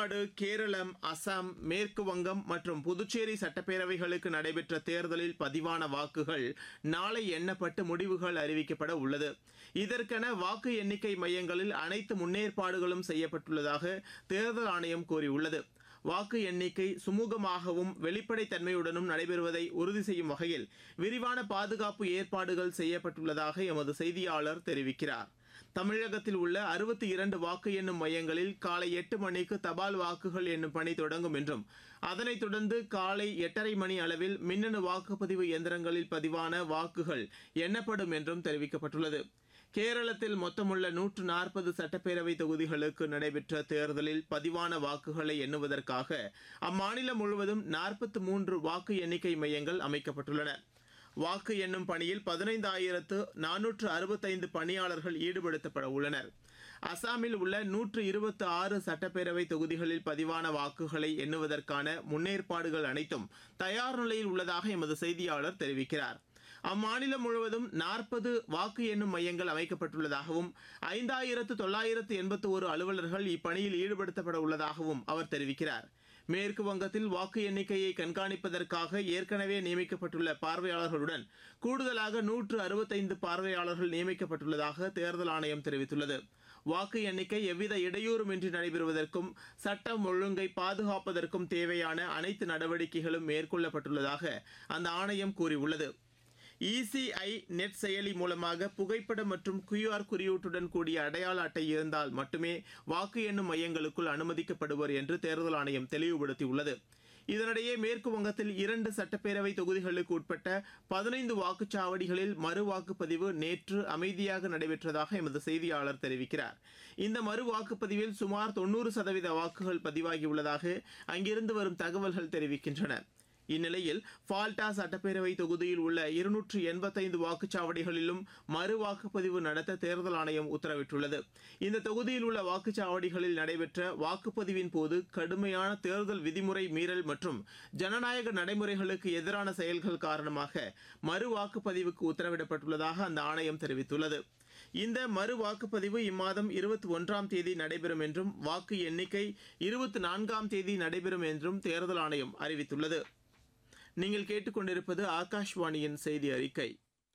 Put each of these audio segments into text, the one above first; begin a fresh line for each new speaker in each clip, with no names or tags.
தமிழ்நாடு கேரளம் அசாம் மேற்கு வங்கம் மற்றும் புதுச்சேரி சட்டப்பேரவைகளுக்கு நடைபெற்ற தேர்தலில் பதிவான வாக்குகள் நாளை எண்ணப்பட்டு முடிவுகள் அறிவிக்கப்பட உள்ளது இதற்கென வாக்கு எண்ணிக்கை மையங்களில் அனைத்து முன்னேற்பாடுகளும் செய்யப்பட்டுள்ளதாக தேர்தல் ஆணையம் கூறியுள்ளது வாக்கு எண்ணிக்கை சுமூகமாகவும் வெளிப்படைத்தன்மையுடனும் நடைபெறுவதை உறுதி செய்யும் வகையில் விரிவான பாதுகாப்பு ஏற்பாடுகள் செய்யப்பட்டுள்ளதாக எமது செய்தியாளர் தெரிவிக்கிறார் தமிழகத்தில் உள்ள அறுபத்தி இரண்டு வாக்கு எண்ணும் மையங்களில் காலை எட்டு மணிக்கு தபால் வாக்குகள் எண்ணும் பணி தொடங்கும் என்றும் அதனைத் தொடர்ந்து காலை எட்டரை மணி அளவில் மின்னணு வாக்குப்பதிவு இயந்திரங்களில் பதிவான வாக்குகள் எண்ணப்படும் என்றும் தெரிவிக்கப்பட்டுள்ளது கேரளத்தில் மொத்தமுள்ள நூற்று நாற்பது சட்டப்பேரவை தொகுதிகளுக்கு நடைபெற்ற தேர்தலில் பதிவான வாக்குகளை எண்ணுவதற்காக அம்மாநிலம் முழுவதும் நாற்பத்தி மூன்று வாக்கு எண்ணிக்கை மையங்கள் அமைக்கப்பட்டுள்ளன வாக்கு எண்ணும் பணியில் பதினைந்தாயிரத்து நானூற்று அறுபத்தைந்து பணியாளர்கள் ஈடுபடுத்தப்பட உள்ளனர் அசாமில் உள்ள நூற்று இருபத்தி ஆறு சட்டப்பேரவை தொகுதிகளில் பதிவான வாக்குகளை எண்ணுவதற்கான முன்னேற்பாடுகள் அனைத்தும் தயார் நிலையில் உள்ளதாக எமது செய்தியாளர் தெரிவிக்கிறார் அம்மாநிலம் முழுவதும் நாற்பது வாக்கு எண்ணும் மையங்கள் அமைக்கப்பட்டுள்ளதாகவும் ஐந்தாயிரத்து தொள்ளாயிரத்து எண்பத்தி ஒரு அலுவலர்கள் இப்பணியில் ஈடுபடுத்தப்பட உள்ளதாகவும் அவர் தெரிவிக்கிறார் மேற்கு வங்கத்தில் வாக்கு எண்ணிக்கையை கண்காணிப்பதற்காக ஏற்கனவே நியமிக்கப்பட்டுள்ள பார்வையாளர்களுடன் கூடுதலாக நூற்று அறுபத்தைந்து பார்வையாளர்கள் நியமிக்கப்பட்டுள்ளதாக தேர்தல் ஆணையம் தெரிவித்துள்ளது வாக்கு எண்ணிக்கை எவ்வித இடையூறுமின்றி நடைபெறுவதற்கும் சட்டம் ஒழுங்கை பாதுகாப்பதற்கும் தேவையான அனைத்து நடவடிக்கைகளும் மேற்கொள்ளப்பட்டுள்ளதாக அந்த ஆணையம் கூறியுள்ளது இசிஐ நெட் செயலி மூலமாக புகைப்படம் மற்றும் கியூஆர் குறியீட்டுடன் கூடிய அடையாள அட்டை இருந்தால் மட்டுமே வாக்கு எண்ணும் மையங்களுக்குள் அனுமதிக்கப்படுவர் என்று தேர்தல் ஆணையம் தெளிவுபடுத்தியுள்ளது இதனிடையே மேற்கு வங்கத்தில் இரண்டு சட்டப்பேரவை தொகுதிகளுக்கு உட்பட்ட பதினைந்து வாக்குச்சாவடிகளில் மறு வாக்குப்பதிவு நேற்று அமைதியாக நடைபெற்றதாக எமது செய்தியாளர் தெரிவிக்கிறார் இந்த மறு வாக்குப்பதிவில் சுமார் தொன்னூறு சதவீத வாக்குகள் பதிவாகியுள்ளதாக அங்கிருந்து வரும் தகவல்கள் தெரிவிக்கின்றன இந்நிலையில் ஃபால்டா சட்டப்பேரவை தொகுதியில் உள்ள இருநூற்று எண்பத்தைந்து வாக்குச்சாவடிகளிலும் மறு வாக்குப்பதிவு நடத்த தேர்தல் ஆணையம் உத்தரவிட்டுள்ளது இந்த தொகுதியில் உள்ள வாக்குச்சாவடிகளில் நடைபெற்ற வாக்குப்பதிவின் போது கடுமையான தேர்தல் விதிமுறை மீறல் மற்றும் ஜனநாயக நடைமுறைகளுக்கு எதிரான செயல்கள் காரணமாக மறு வாக்குப்பதிவுக்கு உத்தரவிடப்பட்டுள்ளதாக அந்த ஆணையம் தெரிவித்துள்ளது இந்த மறு வாக்குப்பதிவு இம்மாதம் இருபத்தி ஒன்றாம் தேதி நடைபெறும் என்றும் வாக்கு எண்ணிக்கை இருபத்தி நான்காம் தேதி நடைபெறும் என்றும் தேர்தல் ஆணையம் அறிவித்துள்ளது நீங்கள் கேட்டுக்கொண்டிருப்பது ஆகாஷ்வாணியின் செய்தி அறிக்கை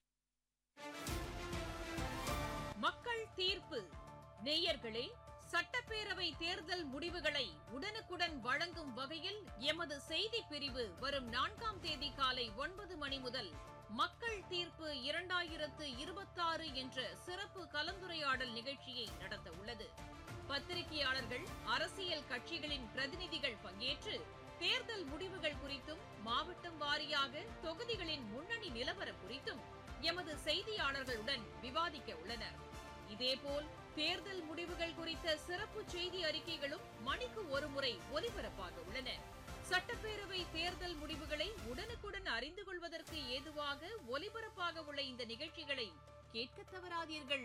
மக்கள் தீர்ப்பு நேயர்களே சட்டப்பேரவை தேர்தல் முடிவுகளை உடனுக்குடன் வழங்கும் வகையில் எமது செய்தி பிரிவு வரும் நான்காம் தேதி காலை ஒன்பது மணி முதல் மக்கள் தீர்ப்பு இரண்டாயிரத்து இருபத்தாறு என்ற சிறப்பு கலந்துரையாடல் நிகழ்ச்சியை நடத்த உள்ளது பத்திரிகையாளர்கள் அரசியல் கட்சிகளின் பிரதிநிதிகள் பங்கேற்று தேர்தல் முடிவுகள் குறித்தும் மாவட்டம் வாரியாக தொகுதிகளின் முன்னணி நிலவரம் குறித்தும் எமது செய்தியாளர்களுடன் விவாதிக்க உள்ளனர் இதேபோல் தேர்தல் முடிவுகள் குறித்த சிறப்பு செய்தி அறிக்கைகளும் மணிக்கு ஒருமுறை ஒலிபரப்பாக உள்ளன சட்டப்பேரவை தேர்தல் முடிவுகளை உடனுக்குடன் அறிந்து கொள்வதற்கு ஏதுவாக ஒலிபரப்பாக உள்ள இந்த நிகழ்ச்சிகளை கேட்க தவறாதீர்கள்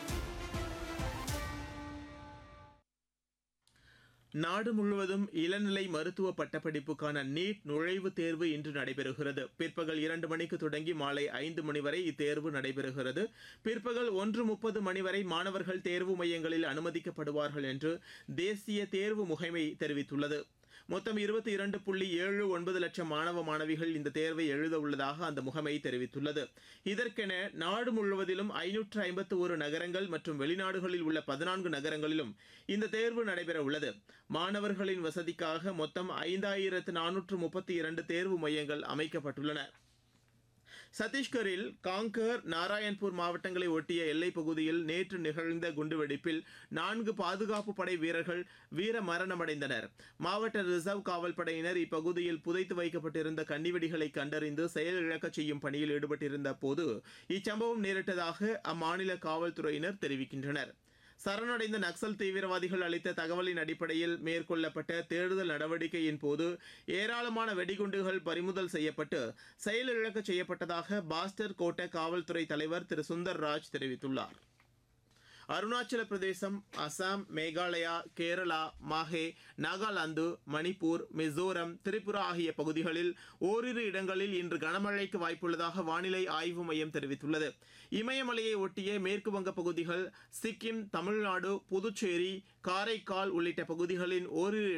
நாடு முழுவதும் இளநிலை மருத்துவ பட்டப்படிப்புக்கான நீட் நுழைவுத் தேர்வு இன்று நடைபெறுகிறது பிற்பகல் இரண்டு மணிக்கு தொடங்கி மாலை ஐந்து மணி வரை இத்தேர்வு நடைபெறுகிறது பிற்பகல் ஒன்று முப்பது மணி வரை மாணவர்கள் தேர்வு மையங்களில் அனுமதிக்கப்படுவார்கள் என்று தேசிய தேர்வு முகமை தெரிவித்துள்ளது மொத்தம் இருபத்தி இரண்டு புள்ளி ஏழு ஒன்பது லட்சம் மாணவ மாணவிகள் இந்த தேர்வை எழுத உள்ளதாக அந்த முகமை தெரிவித்துள்ளது இதற்கென நாடு முழுவதிலும் ஐநூற்று ஐம்பத்து ஒரு நகரங்கள் மற்றும் வெளிநாடுகளில் உள்ள பதினான்கு நகரங்களிலும் இந்த தேர்வு நடைபெற உள்ளது மாணவர்களின் வசதிக்காக மொத்தம் ஐந்தாயிரத்து நானூற்று முப்பத்தி இரண்டு தேர்வு மையங்கள் அமைக்கப்பட்டுள்ளன சத்தீஸ்கரில் காங்கர் நாராயண்பூர் மாவட்டங்களை ஒட்டிய எல்லைப் பகுதியில் நேற்று நிகழ்ந்த குண்டுவெடிப்பில் நான்கு பாதுகாப்பு படை வீரர்கள் வீர மரணமடைந்தனர் மாவட்ட ரிசர்வ் காவல் படையினர் இப்பகுதியில் புதைத்து வைக்கப்பட்டிருந்த கன்னிவெடிகளை கண்டறிந்து செயலிழக்கச் செய்யும் பணியில் ஈடுபட்டிருந்த போது இச்சம்பவம் நேரிட்டதாக அம்மாநில காவல்துறையினர் தெரிவிக்கின்றனர் சரணடைந்த நக்சல் தீவிரவாதிகள் அளித்த தகவலின் அடிப்படையில் மேற்கொள்ளப்பட்ட தேடுதல் நடவடிக்கையின் போது ஏராளமான வெடிகுண்டுகள் பறிமுதல் செய்யப்பட்டு செயலிழக்க செய்யப்பட்டதாக பாஸ்டர் கோட்ட காவல்துறை தலைவர் திரு சுந்தர் ராஜ் தெரிவித்துள்ளார் அருணாச்சல பிரதேசம் அசாம் மேகாலயா கேரளா மாஹே நாகாலாந்து மணிப்பூர் மிசோரம் திரிபுரா ஆகிய பகுதிகளில் ஓரிரு இடங்களில் இன்று கனமழைக்கு வாய்ப்புள்ளதாக வானிலை ஆய்வு மையம் தெரிவித்துள்ளது இமயமலையை ஒட்டிய மேற்கு வங்க பகுதிகள் சிக்கிம் தமிழ்நாடு புதுச்சேரி காரைக்கால் உள்ளிட்ட பகுதிகளின் ஓரிரு